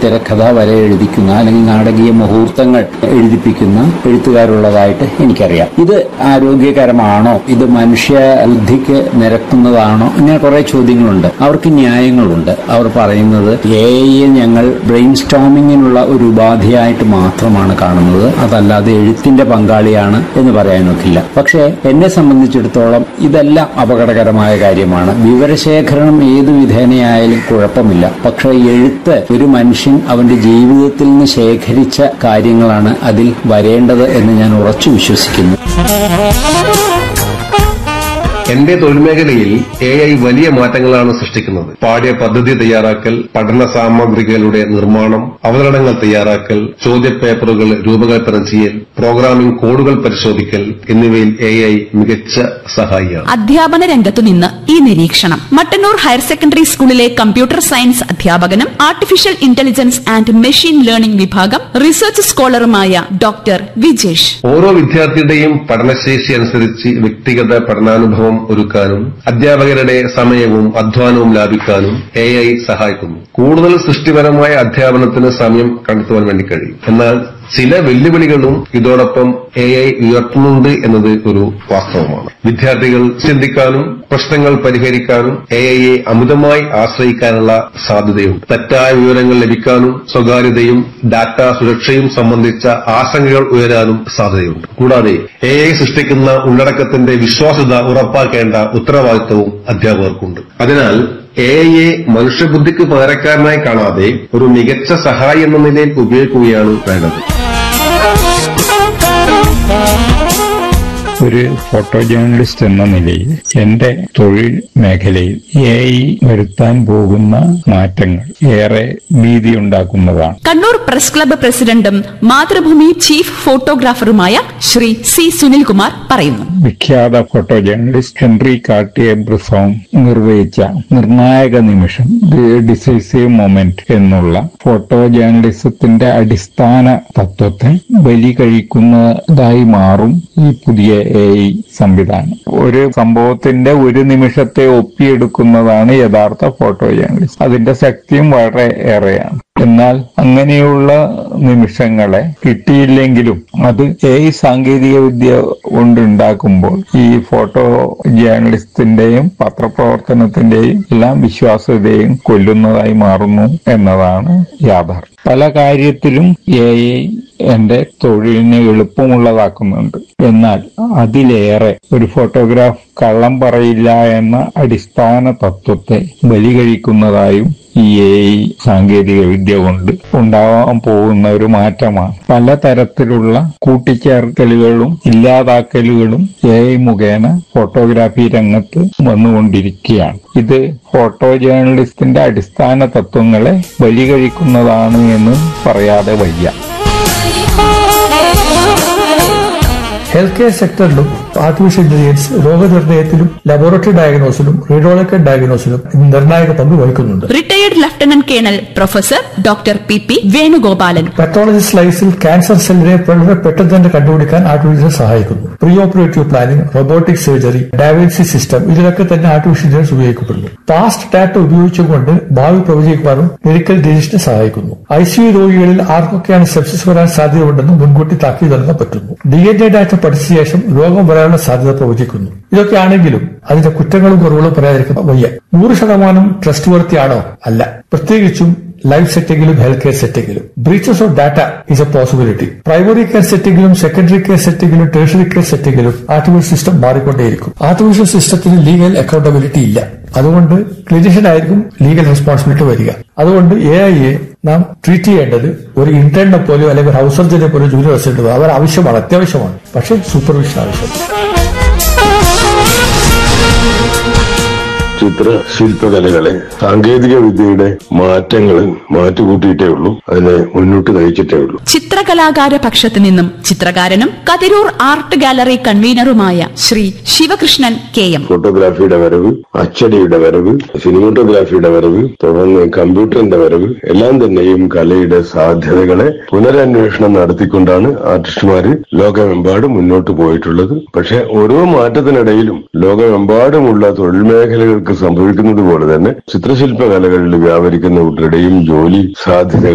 തിരക്കഥ വരെ എഴുതിക്കുന്ന അല്ലെങ്കിൽ നാടകീയ മുഹൂർത്തങ്ങൾ എഴുതിപ്പിക്കുന്ന എഴുത്തുകാരുള്ളതായിട്ട് എനിക്കറിയാം ഇത് ആരോഗ്യകരമാണോ ഇത് മനുഷ്യ ബുദ്ധിക്ക് നിരക്കുന്നതാണോ ഇങ്ങനെ കുറെ ചോദ്യങ്ങളുണ്ട് അവർക്ക് ന്യായങ്ങളുണ്ട് അവർ പറയുന്നത് എ ഞങ്ങൾ ബ്രെയിൻ സ്റ്റോമിങ്ങിനുള്ള ഒരു ഉപാധിയായിട്ട് മാത്രമാണ് കാണുന്നത് അതല്ലാതെ എഴുത്തിന്റെ പങ്കാളിയാണ് എന്ന് പറയാനൊക്കില്ല പക്ഷേ എന്നെ സംബന്ധിച്ചിടത്തോളം ഇതെല്ലാം അപകടകരമായ കാര്യമാണ് വിവരശേഖരണം ഏതു വിധേനയായാലും കുഴപ്പമില്ല പക്ഷേ എഴുത്ത് ഒരു മനുഷ്യൻ അവന്റെ ജീവിതത്തിൽ നിന്ന് ശേഖരിച്ച കാര്യങ്ങളാണ് അതിൽ വരേണ്ടത് എന്ന് ഞാൻ ഉറച്ചു വിശ്വസിക്കുന്നു എന്റെ തൊഴിൽ മേഖലയിൽ എ ഐ വലിയ മാറ്റങ്ങളാണ് സൃഷ്ടിക്കുന്നത് പാഠ്യ പദ്ധതി തയ്യാറാക്കൽ പഠന സാമഗ്രികളുടെ നിർമ്മാണം അവതരണങ്ങൾ തയ്യാറാക്കൽ ചോദ്യപേപ്പറുകൾ രൂപകൽപ്പന ചെയ്യൽ പ്രോഗ്രാമിംഗ് കോഡുകൾ പരിശോധിക്കൽ എന്നിവയിൽ എ ഐ മികച്ച സഹായിയാണ് അധ്യാപന രംഗത്തു നിന്ന് ഈ നിരീക്ഷണം മട്ടന്നൂർ ഹയർ സെക്കൻഡറി സ്കൂളിലെ കമ്പ്യൂട്ടർ സയൻസ് അധ്യാപകനും artificial intelligence and machine learning വിഭാഗം റിസർച്ച് സ്കോളറുമായ ഡോക്ടർ വിജേഷ് ഓരോ വിദ്യാർത്ഥിയുടെയും പഠനശേഷി അനുസരിച്ച് വ്യക്തിഗത പഠനാനുഭവം ഒരുക്കാനും അധ്യാപകരുടെ സമയവും അധ്വാനവും ലാഭിക്കാനും എ ഐ സഹായിക്കുന്നു കൂടുതൽ സൃഷ്ടിപരമായ അധ്യാപനത്തിന് സമയം കണ്ടെത്തുവാൻ വേണ്ടി കഴിയും എന്നാൽ ചില വെല്ലുവിളികളും ഇതോടൊപ്പം എ ഐ ഉയർത്തുന്നുണ്ട് എന്നത് ഒരു വാസ്തവമാണ് വിദ്യാർത്ഥികൾ ചിന്തിക്കാനും പ്രശ്നങ്ങൾ പരിഹരിക്കാനും എ ഐയെ അമിതമായി ആശ്രയിക്കാനുള്ള സാധ്യതയുണ്ട് തെറ്റായ വിവരങ്ങൾ ലഭിക്കാനും സ്വകാര്യതയും ഡാറ്റ സുരക്ഷയും സംബന്ധിച്ച ആശങ്കകൾ ഉയരാനും സാധ്യതയുണ്ട് കൂടാതെ എ ഐ സൃഷ്ടിക്കുന്ന ഉള്ളടക്കത്തിന്റെ വിശ്വാസ്യത ഉറപ്പാക്കേണ്ട ഉത്തരവാദിത്തവും അധ്യാപകർക്കുണ്ട് അതിനാൽ എ ഐയെ മനുഷ്യബുദ്ധിക്ക് പകരക്കാരനായി കാണാതെ ഒരു മികച്ച സഹായി എന്ന നിലയിൽ ഉപയോഗിക്കുകയാണ് വേണ്ടത് ഒരു ഫോട്ടോ ജേർണലിസ്റ്റ് എന്ന നിലയിൽ എന്റെ തൊഴിൽ മേഖലയിൽ എ ഐ വരുത്താൻ പോകുന്ന മാറ്റങ്ങൾ ഏറെ ഭീതിയുണ്ടാക്കുന്നതാണ് കണ്ണൂർ പ്രസ് ക്ലബ്ബ് പ്രസിഡന്റും മാതൃഭൂമി ചീഫ് ഫോട്ടോഗ്രാഫറുമായ ശ്രീ സി സുനിൽകുമാർ പറയുന്നു വിഖ്യാത photo journalist Henri Cartier Bresson നിർവഹിച്ച നിർണായക നിമിഷം ദി ഡിസൈസീവ് മൊമെന്റ് എന്നുള്ള ഫോട്ടോ ജേർണലിസത്തിന്റെ അടിസ്ഥാന തത്വത്തെ ബലി കഴിക്കുന്നതായി മാറും ഈ പുതിയ എ ഐ സംവിധാനം ഒരു സംഭവത്തിന്റെ ഒരു നിമിഷത്തെ ഒപ്പിയെടുക്കുന്നതാണ് യഥാർത്ഥ ഫോട്ടോ ജേർണലിസ്റ്റ് അതിന്റെ ശക്തിയും വളരെ ഏറെയാണ് എന്നാൽ അങ്ങനെയുള്ള നിമിഷങ്ങളെ കിട്ടിയില്ലെങ്കിലും അത് എ ഐ സാങ്കേതിക വിദ്യ കൊണ്ടുണ്ടാക്കുമ്പോൾ ഈ ഫോട്ടോ ജേർണലിസ്റ്റിന്റെയും പത്രപ്രവർത്തനത്തിന്റെയും എല്ലാം വിശ്വാസ്യതയും കൊല്ലുന്നതായി മാറുന്നു എന്നതാണ് യാഥാർത്ഥ്യം പല കാര്യത്തിലും എ ഐ എന്റെ തൊഴിലിനെ എളുപ്പമുള്ളതാക്കുന്നുണ്ട് എന്നാൽ അതിലേറെ ഒരു ഫോട്ടോഗ്രാഫ് കള്ളം പറയില്ല എന്ന അടിസ്ഥാന തത്വത്തെ ബലി കഴിക്കുന്നതായും ഈ എ ഐ സാങ്കേതിക വിദ്യ കൊണ്ട് ഉണ്ടാവാൻ പോകുന്ന ഒരു മാറ്റമാണ് പലതരത്തിലുള്ള കൂട്ടിച്ചേർക്കലുകളും ഇല്ലാതാക്കലുകളും എ ഐ മുഖേന ഫോട്ടോഗ്രാഫി രംഗത്ത് വന്നുകൊണ്ടിരിക്കുകയാണ് ഇത് ഫോട്ടോ ജേർണലിസ്റ്റിന്റെ അടിസ്ഥാന തത്വങ്ങളെ ബലി കഴിക്കുന്നതാണ് എന്ന് പറയാതെ വയ്യ ഹെൽത്ത് കെയർ സെക്ടറിലും ആർട്ടിഫിഷ്യൽ ഇന്റലിജൻസ് രോഗനിർണയത്തിലും ലബോറട്ടറി ഡയഗ്നോസിലും റേഡിയോളജിക്കൽ ഡയഗ്നോസിലും നിർണായക പങ്ക് വഹിക്കുന്നുണ്ട് retired lieutenant colonel professor doctor P P Venugopalan pathology സ്ലൈസിൽ ക്യാൻസർ സെല്ലിനെ വളരെ പെട്ടെന്ന് തന്നെ കണ്ടുപിടിക്കാൻ ആർട്ടിഫിഷ്യൽ സഹായിക്കുന്നു pre operative planning robotic surgery diabetes system ഇതിലൊക്കെ തന്നെ ആർട്ടിഫിഷ്യൽ ഇന്റലിജൻസ് ഉപയോഗിക്കപ്പെടുന്നു പാസ്റ്റ് ഡാറ്റ ഉപയോഗിച്ചുകൊണ്ട് ഭാവി പ്രവചിക്കുവാനും മെഡിക്കൽ ഡിസിഷനെ സഹായിക്കുന്നു ഐ സി യു രോഗികളിൽ ആർക്കൊക്കെയാണ് സെപ്സിസ് വരാൻ സാധ്യതയുണ്ടെന്ന് മുൻകൂട്ടി താക്കീത് നൽകാൻ പറ്റുന്നു ഡി എൻ എ ഡാറ്റ പഠിച്ച ശേഷം രോഗം വരാനുള്ള സാധ്യത പ്രവചിക്കുന്നു ഇതൊക്കെയാണെങ്കിലും അതിന്റെ കുറ്റങ്ങളും കുറവുകളും പറയാതിരിക്കാൻ വയ്യ നൂറ് ശതമാനം ട്രസ്റ്റ് വർത്തിയാണോ അല്ല പ്രത്യേകിച്ചും ലൈഫ് സെറ്റിംഗിലും ഹെൽത്ത് കെയർ സെറ്റിംഗിലും breaches of data is a possibility primary care സെറ്റിംഗിലും സെക്കൻഡറി കെയർ സെറ്റിംഗിലും ടേഴ്സറി കെയർ സെറ്റിംഗിലും ആർട്ടിഫിഷ്യൽ സിസ്റ്റം മാറിക്കൊണ്ടേയിരിക്കും ആർട്ടിഫിഷ്യൽ സിസ്റ്റത്തിന് ലീഗൽ അക്കൗണ്ടബിലിറ്റി ഇല്ല അതുകൊണ്ട് ക്ലിനിഷ്യൻ ആയിരിക്കും ലീഗൽ റെസ്പോൺസിബിലിറ്റി വരിക അതുകൊണ്ട് എ ഐയെ നാം ട്രീറ്റ് ചെയ്യേണ്ടത് ഒരു ഇന്റേണിനെ പോലെയോ അല്ലെങ്കിൽ ഒരു ഹൗസ് സർജനെ പോലെയോ ജൂനിയർ റെസിഡന്റ് അവർ ആവശ്യമാണ് അത്യാവശ്യമാണ് പക്ഷേ സൂപ്പർവിഷൻ ആവശ്യമാണ് ചിത്ര ശില്പകലകളെ സാങ്കേതിക വിദ്യയുടെ മാറ്റങ്ങൾ മാറ്റുകൂട്ടിയിട്ടേ ഉള്ളൂ അതിനെ മുന്നോട്ട് നയിച്ചിട്ടേ ഉള്ളൂ ചിത്രകലാകാര പക്ഷത്തു നിന്നും ചിത്രകാരനും കതിരൂർ ആർട്ട് ഗാലറി കൺവീനറുമായ ശ്രീ ശിവകൃഷ്ണൻ കെ എം ഫോട്ടോഗ്രാഫിയുടെ വരവ് അച്ചടിയുടെ വരവ് സിനിമോട്ടോഗ്രാഫിയുടെ വരവ് തുടർന്ന് കമ്പ്യൂട്ടറിന്റെ വരവ് എല്ലാം തന്നെയും കലയുടെ സാധ്യതകളെ പുനരന്വേഷണം നടത്തിക്കൊണ്ടാണ് ആർട്ടിസ്റ്റുമാര് ലോകമെമ്പാടും മുന്നോട്ട് പോയിട്ടുള്ളത് പക്ഷെ ഓരോ മാറ്റത്തിനിടയിലും ലോകമെമ്പാടുമുള്ള തൊഴിൽ മേഖലകൾക്ക് സംഭവിക്കുന്നത് പോലെ തന്നെ ചിത്രശില്പ കലകളിൽ വ്യാപരിക്കുന്നവരുടെയും ജോലി സാധ്യതകൾ